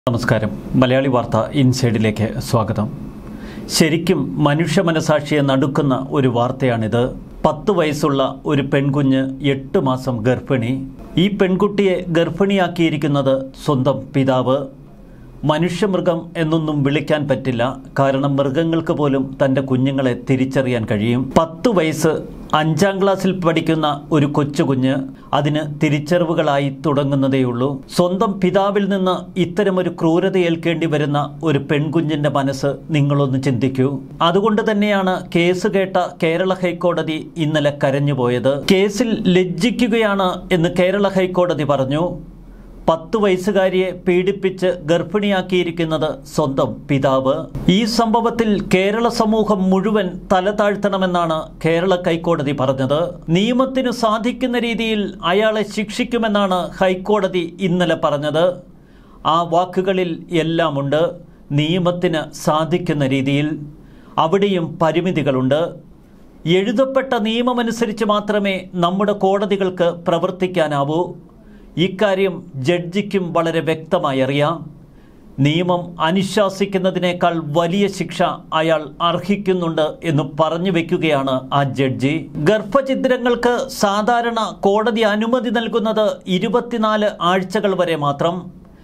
നമസ്കാരം മലയാളി വാർത്ത ഇൻസൈഡിലേക്ക് സ്വാഗതം ശരിക്കും മനുഷ്യ മനസാക്ഷിയെ നടുക്കുന്ന ഒരു വാർത്തയാണിത് പത്ത് വയസ്സുള്ള ഒരു പെൺകുഞ്ഞ് എട്ട് മാസം ഗർഭിണി ഈ പെൺകുട്ടിയെ ഗർഭിണിയാക്കിയിരിക്കുന്നത് സ്വന്തം പിതാവ് മനുഷ്യമൃഗം എന്നൊന്നും വിളിക്കാൻ പറ്റില്ല കാരണം മൃഗങ്ങൾക്ക് പോലും തൻ്റെ കുഞ്ഞുങ്ങളെ തിരിച്ചറിയാൻ കഴിയും പത്ത് വയസ്സ് അഞ്ചാം ക്ലാസ്സിൽ പഠിക്കുന്ന ഒരു കൊച്ചുകുഞ്ഞ് അതിന് തിരിച്ചറിവുകളായി തുടങ്ങുന്നതേയുള്ളൂ സ്വന്തം പിതാവിൽ നിന്ന് ഇത്തരമൊരു ക്രൂരത ഏൽക്കേണ്ടി വരുന്ന ഒരു പെൺകുഞ്ഞിന്റെ മനസ്സ് നിങ്ങളൊന്ന് ചിന്തിക്കൂ അതുകൊണ്ട് തന്നെയാണ് കേസ് കേട്ട കേരള ഹൈക്കോടതി ഇന്നലെ കരഞ്ഞുപോയത് കേസിൽ ലജ്ജിക്കുകയാണ് എന്ന് കേരള ഹൈക്കോടതി പറഞ്ഞു പത്ത് വയസ്സുകാരിയെ പീഡിപ്പിച്ച് ഗർഭിണിയാക്കിയിരിക്കുന്നത് സ്വന്തം പിതാവ് ഈ സംഭവത്തിൽ കേരള സമൂഹം മുഴുവൻ തല താഴ്ത്തണമെന്നാണ് കേരള ഹൈക്കോടതി പറഞ്ഞത് നിയമത്തിന് സാധിക്കുന്ന രീതിയിൽ അയാളെ ശിക്ഷിക്കുമെന്നാണ് ഹൈക്കോടതി ഇന്നലെ പറഞ്ഞത് ആ വാക്കുകളിൽ എല്ലാമുണ്ട് നിയമത്തിന് സാധിക്കുന്ന രീതിയിൽ അവിടെയും പരിമിതികളുണ്ട് എഴുതപ്പെട്ട നിയമമനുസരിച്ച് മാത്രമേ നമ്മുടെ കോടതികൾക്ക് പ്രവർത്തിക്കാനാവൂ ഇക്കാര്യം ജഡ്ജിക്കും വളരെ വ്യക്തമായി അറിയാം നിയമം അനുശാസിക്കുന്നതിനേക്കാൾ വലിയ ശിക്ഷ അയാൾ അർഹിക്കുന്നുണ്ട് എന്ന് പറഞ്ഞു വെക്കുകയാണ് ആ ജഡ്ജി ഗർഭഛിദ്രങ്ങൾക്ക് സാധാരണ കോടതി അനുമതി നൽകുന്നത് ഇരുപത്തിനാല് ആഴ്ചകൾ വരെ മാത്രം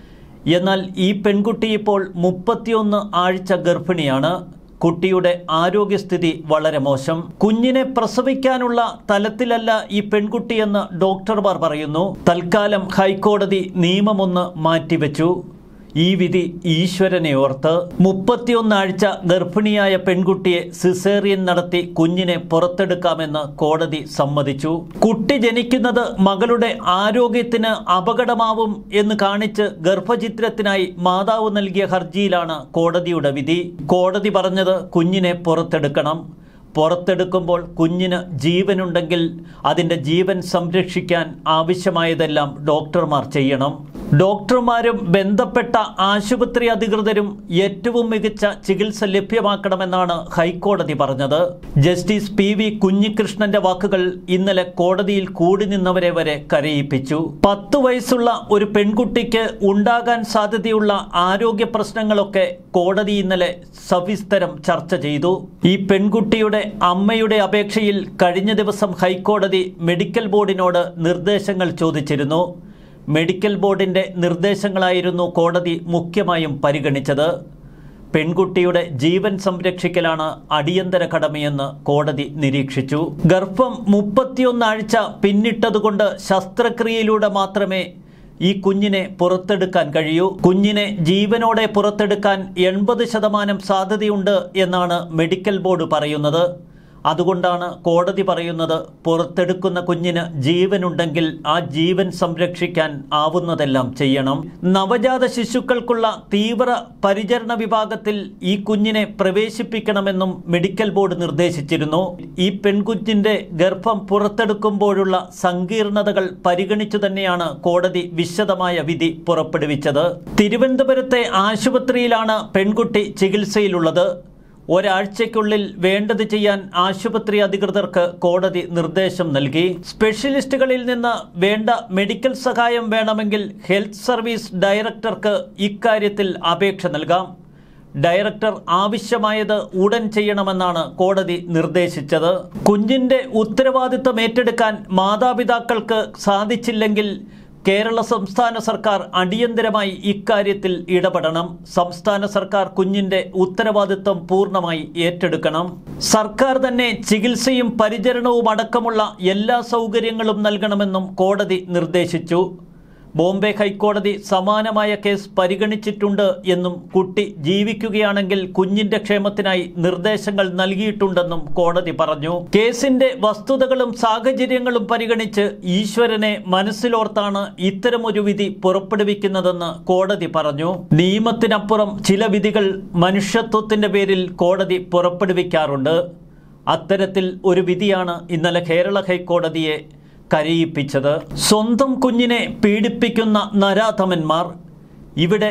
എന്നാൽ ഈ പെൺകുട്ടി ഇപ്പോൾ മുപ്പത്തിയൊന്ന് ആഴ്ച ഗർഭിണിയാണ് കുട്ടിയുടെ ആരോഗ്യസ്ഥിതി വളരെ മോശം കുഞ്ഞിനെ പ്രസവിക്കാനുള്ള തലത്തിലല്ല ഈ പെൺകുട്ടിയെന്ന് ഡോക്ടർമാർ പറയുന്നു തൽക്കാലം ഹൈക്കോടതി നിയമമൊന്ന് മാറ്റിവെച്ചു ഈ വിധി ഈശ്വരനെ ഓർത്ത് മുപ്പത്തിയൊന്നാഴ്ച ഗർഭിണിയായ പെൺകുട്ടിയെ സിസേറിയൻ നടത്തി കുഞ്ഞിനെ പുറത്തെടുക്കാമെന്ന് കോടതി സമ്മതിച്ചു കുട്ടി ജനിക്കുന്നത് മകളുടെ ആരോഗ്യത്തിന് അപകടമാവും എന്ന് കാണിച്ച് ഗർഭചിത്രത്തിനായി മാതാവ് നൽകിയ ഹർജിയിലാണ് കോടതിയുടെ വിധി കോടതി പറഞ്ഞത് കുഞ്ഞിനെ പുറത്തെടുക്കണം പുറത്തെടുക്കുമ്പോൾ കുഞ്ഞിന് ജീവനുണ്ടെങ്കിൽ അതിൻ്റെ ജീവൻ സംരക്ഷിക്കാൻ ആവശ്യമായതെല്ലാം ഡോക്ടർമാർ ചെയ്യണം ഡോക്ടർമാരും ബന്ധപ്പെട്ട ആശുപത്രി അധികൃതരും ഏറ്റവും മികച്ച ചികിത്സ ലഭ്യമാക്കണമെന്നാണ് ഹൈക്കോടതി പറഞ്ഞത് ജസ്റ്റിസ് പി വി കുഞ്ഞികൃഷ്ണന്റെ വാക്കുകൾ ഇന്നലെ കോടതിയിൽ കൂടി നിന്നവരെ വരെ കരയിപ്പിച്ചു പത്തു വയസ്സുള്ള ഒരു പെൺകുട്ടിക്ക് ഉണ്ടാകാൻ സാധ്യതയുള്ള ആരോഗ്യ പ്രശ്നങ്ങളൊക്കെ കോടതി ഇന്നലെ സവിസ്തരം ചർച്ച ചെയ്തു ഈ പെൺകുട്ടിയുടെ അമ്മയുടെ അപേക്ഷയിൽ കഴിഞ്ഞ ദിവസം ഹൈക്കോടതി മെഡിക്കൽ ബോർഡിനോട് നിർദ്ദേശങ്ങൾ ചോദിച്ചിരുന്നു മെഡിക്കൽ ബോർഡിന്റെ നിർദ്ദേശങ്ങളായിരുന്നു കോടതി മുഖ്യമായും പരിഗണിച്ചത് പെൺകുട്ടിയുടെ ജീവൻ സംരക്ഷിക്കലാണ് അടിയന്തര കടമയെന്ന് കോടതി നിരീക്ഷിച്ചു ഗർഭം മുപ്പത്തിയൊന്നാഴ്ച പിന്നിട്ടതുകൊണ്ട് ശസ്ത്രക്രിയയിലൂടെ മാത്രമേ ഈ കുഞ്ഞിനെ പുറത്തെടുക്കാൻ കഴിയൂ കുഞ്ഞിനെ ജീവനോടെ പുറത്തെടുക്കാൻ എൺപത് ശതമാനം സാധ്യതയുണ്ട് എന്നാണ് മെഡിക്കൽ ബോർഡ് പറയുന്നത് അതുകൊണ്ടാണ് കോടതി പറയുന്നത് പുറത്തെടുക്കുന്ന കുഞ്ഞിന് ജീവനുണ്ടെങ്കിൽ ആ ജീവൻ സംരക്ഷിക്കാൻ ആവുന്നതെല്ലാം ചെയ്യണം നവജാത ശിശുക്കൾക്കുള്ള തീവ്ര പരിചരണ വിഭാഗത്തിൽ ഈ കുഞ്ഞിനെ പ്രവേശിപ്പിക്കണമെന്നും മെഡിക്കൽ ബോർഡ് നിർദ്ദേശിച്ചിരുന്നു ഈ പെൺകുഞ്ഞിന്റെ ഗർഭം പുറത്തെടുക്കുമ്പോഴുള്ള സങ്കീർണതകൾ പരിഗണിച്ചു തന്നെയാണ് കോടതി വിശദമായ വിധി പുറപ്പെടുവിച്ചത് തിരുവനന്തപുരത്തെ ആശുപത്രിയിലാണ് പെൺകുട്ടി ചികിത്സയിലുള്ളത് ഒരാഴ്ചയ്ക്കുള്ളിൽ വേണ്ടത് ചെയ്യാൻ ആശുപത്രി അധികൃതർക്ക് കോടതി നിർദ്ദേശം നൽകി സ്പെഷ്യലിസ്റ്റുകളിൽ നിന്ന് വേണ്ട മെഡിക്കൽ സഹായം വേണമെങ്കിൽ ഹെൽത്ത് സർവീസ് ഡയറക്ടർക്ക് ഇക്കാര്യത്തിൽ അപേക്ഷ നൽകാം ഡയറക്ടർ ആവശ്യമായത് ഉടൻ ചെയ്യണമെന്നാണ് കോടതി നിർദ്ദേശിച്ചത് കുഞ്ഞിന്റെ ഉത്തരവാദിത്തം ഏറ്റെടുക്കാൻ മാതാപിതാക്കൾക്ക് സാധിച്ചില്ലെങ്കിൽ കേരള സംസ്ഥാന സർക്കാർ അടിയന്തരമായി ഇക്കാര്യത്തിൽ ഇടപെടണം സംസ്ഥാന സർക്കാർ കുഞ്ഞിന്റെ ഉത്തരവാദിത്വം പൂർണ്ണമായി ഏറ്റെടുക്കണം സർക്കാർ തന്നെ ചികിത്സയും പരിചരണവും അടക്കമുള്ള എല്ലാ സൗകര്യങ്ങളും നൽകണമെന്നും കോടതി നിർദ്ദേശിച്ചു ബോംബെ ഹൈക്കോടതി സമാനമായ കേസ് പരിഗണിച്ചിട്ടുണ്ട് എന്നും കുട്ടി ജീവിക്കുകയാണെങ്കിൽ കുഞ്ഞിന്റെ ക്ഷേമത്തിനായി നിർദ്ദേശങ്ങൾ നൽകിയിട്ടുണ്ടെന്നും കോടതി പറഞ്ഞു കേസിന്റെ വസ്തുതകളും സാഹചര്യങ്ങളും പരിഗണിച്ച് ഈശ്വരനെ മനസ്സിലോർത്താണ് ഇത്തരമൊരു വിധി പുറപ്പെടുവിക്കുന്നതെന്ന് കോടതി പറഞ്ഞു നിയമത്തിനപ്പുറം ചില വിധികൾ മനുഷ്യത്വത്തിന്റെ പേരിൽ കോടതി പുറപ്പെടുവിക്കാറുണ്ട് അത്തരത്തിൽ ഒരു വിധിയാണ് ഇന്നലെ കേരള ഹൈക്കോടതിയെ കരയിപ്പിച്ചത് സ്വന്തം കുഞ്ഞിനെ പീഡിപ്പിക്കുന്ന നരാധമന്മാർ ഇവിടെ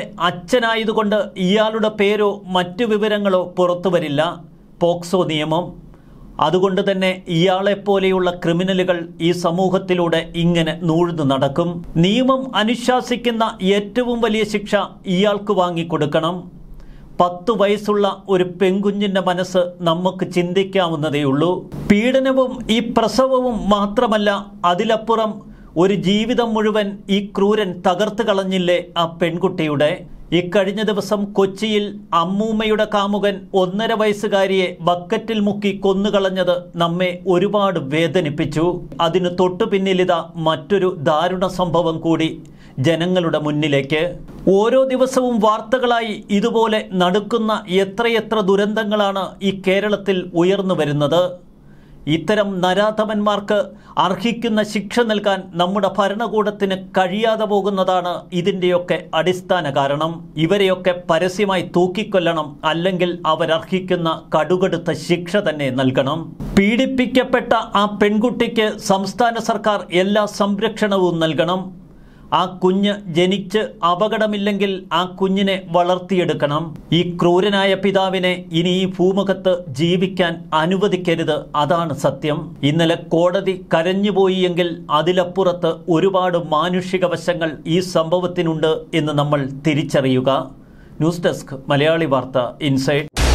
അച്ഛനായതുകൊണ്ട് ഇയാളുടെ പേരോ മറ്റു വിവരങ്ങളോ പുറത്തു വരില്ല പോക്സോ നിയമം അതുകൊണ്ട് തന്നെ ഇയാളെപ്പോലെയുള്ള ക്രിമിനലുകൾ ഈ സമൂഹത്തിലൂടെ ഇങ്ങനെ നൂഴ്ന്നു നടക്കും നിയമം അനുശാസിക്കുന്ന ഏറ്റവും വലിയ ശിക്ഷ ഇയാൾക്ക് വാങ്ങിക്കൊടുക്കണം പത്തു വയസ്സുള്ള ഒരു പെൺകുഞ്ഞിൻ്റെ മനസ്സ് നമുക്ക് ചിന്തിക്കാവുന്നതേയുള്ളൂ പീഡനവും ഈ പ്രസവവും മാത്രമല്ല അതിലപ്പുറം ഒരു ജീവിതം മുഴുവൻ ഈ ക്രൂരൻ തകർത്ത് കളഞ്ഞില്ലേ ആ പെൺകുട്ടിയുടെ ഇക്കഴിഞ്ഞ ദിവസം കൊച്ചിയിൽ അമ്മൂമ്മയുടെ കാമുകൻ ഒന്നര വയസ്സുകാരിയെ ബക്കറ്റിൽ മുക്കി കൊന്നുകളഞ്ഞത് നമ്മെ ഒരുപാട് വേദനിപ്പിച്ചു അതിന് തൊട്ടു പിന്നിലിതാ മറ്റൊരു ദാരുണ സംഭവം കൂടി ജനങ്ങളുടെ മുന്നിലേക്ക് ഓരോ ദിവസവും വാർത്തകളായി ഇതുപോലെ നടക്കുന്ന എത്രയെത്ര ദുരന്തങ്ങളാണ് ഈ കേരളത്തിൽ ഉയർന്നു വരുന്നത് ഇത്തരം നരാധമന്മാർക്ക് അർഹിക്കുന്ന ശിക്ഷ നൽകാൻ നമ്മുടെ ഭരണകൂടത്തിന് കഴിയാതെ പോകുന്നതാണ് ഇതിൻ്റെയൊക്കെ അടിസ്ഥാന കാരണം ഇവരെയൊക്കെ പരസ്യമായി തൂക്കിക്കൊല്ലണം അല്ലെങ്കിൽ അവരർഹിക്കുന്ന കടുകടുത്ത ശിക്ഷ തന്നെ നൽകണം പീഡിപ്പിക്കപ്പെട്ട ആ പെൺകുട്ടിക്ക് സംസ്ഥാന സർക്കാർ എല്ലാ സംരക്ഷണവും നൽകണം ആ കുഞ്ഞ് ജനിച്ച് അപകടമില്ലെങ്കിൽ ആ കുഞ്ഞിനെ വളർത്തിയെടുക്കണം ഈ ക്രൂരനായ പിതാവിനെ ഇനി ഈ ഭൂമുഖത്ത് ജീവിക്കാൻ അനുവദിക്കരുത് അതാണ് സത്യം ഇന്നലെ കോടതി കരഞ്ഞുപോയി എങ്കിൽ അതിലപ്പുറത്ത് ഒരുപാട് മാനുഷിക വശങ്ങൾ ഈ സംഭവത്തിനുണ്ട് എന്ന് നമ്മൾ തിരിച്ചറിയുക ന്യൂസ് ഡെസ്ക് മലയാളി വാർത്ത ഇൻസൈഡ്